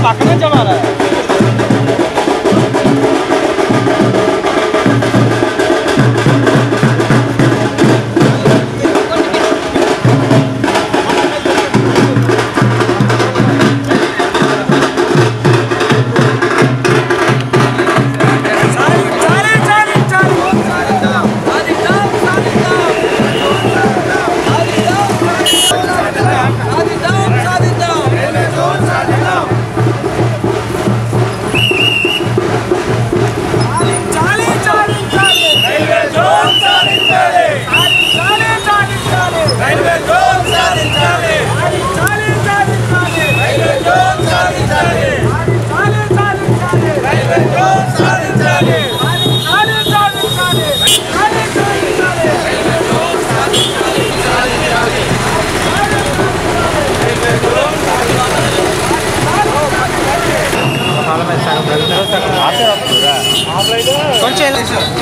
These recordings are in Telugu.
పక్కనే చవాలా కొంచెం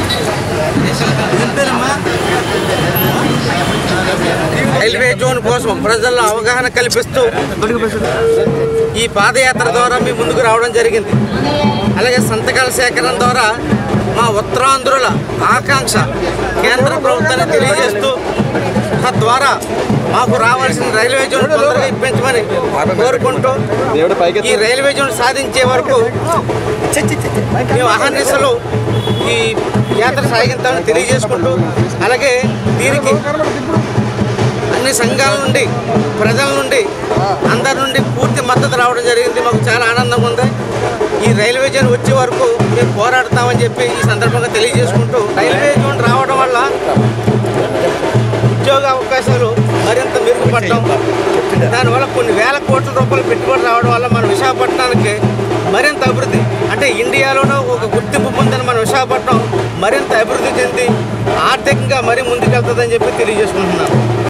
రైల్వే జోన్ కోసం ప్రజల్లో అవగాహన కల్పిస్తూ ఈ పాదయాత్ర ద్వారా మీ ముందుకు రావడం జరిగింది అలాగే సంతకాల సేకరణ ద్వారా మా ఉత్తరాంధ్రుల ఆకాంక్ష కేంద్ర ప్రభుత్వాన్ని తెలియజేస్తూ తద్వారా మాకు రావాల్సిన రైల్వే జోన్ తొందరగా ఇప్పించమని కోరుకుంటూ ఈ రైల్వే జోన్ సాధించే వరకు మేము అహర్నిశలు ఈ యాత్ర సాగిస్తామని తెలియజేసుకుంటూ అలాగే దీనికి అన్ని సంఘాల నుండి ప్రజల నుండి అందరి నుండి పూర్తి మద్దతు రావడం జరిగింది మాకు చాలా ఆనందంగా ఉంది ఈ రైల్వే జోన్ వచ్చే వరకు మేము పోరాడతామని చెప్పి ఈ సందర్భంగా తెలియజేసుకుంటూ రైల్వే జోన్ రావడం వల్ల ఉద్యోగ అవకాశాలు మరింత మెరుగుపడటం దానివల్ల కొన్ని వేల కోట్ల రూపాయలు పెట్టుబడి రావడం వల్ల మన విశాఖపట్నానికి మరింత అభివృద్ధి అంటే ఇండియాలోనూ ఒక గుర్తింపు పొందిన మన విశాఖపట్నం మరింత అభివృద్ధి చెంది ఆర్థికంగా మరీ ముందుకెళ్తుందని చెప్పి తెలియజేసుకుంటున్నాను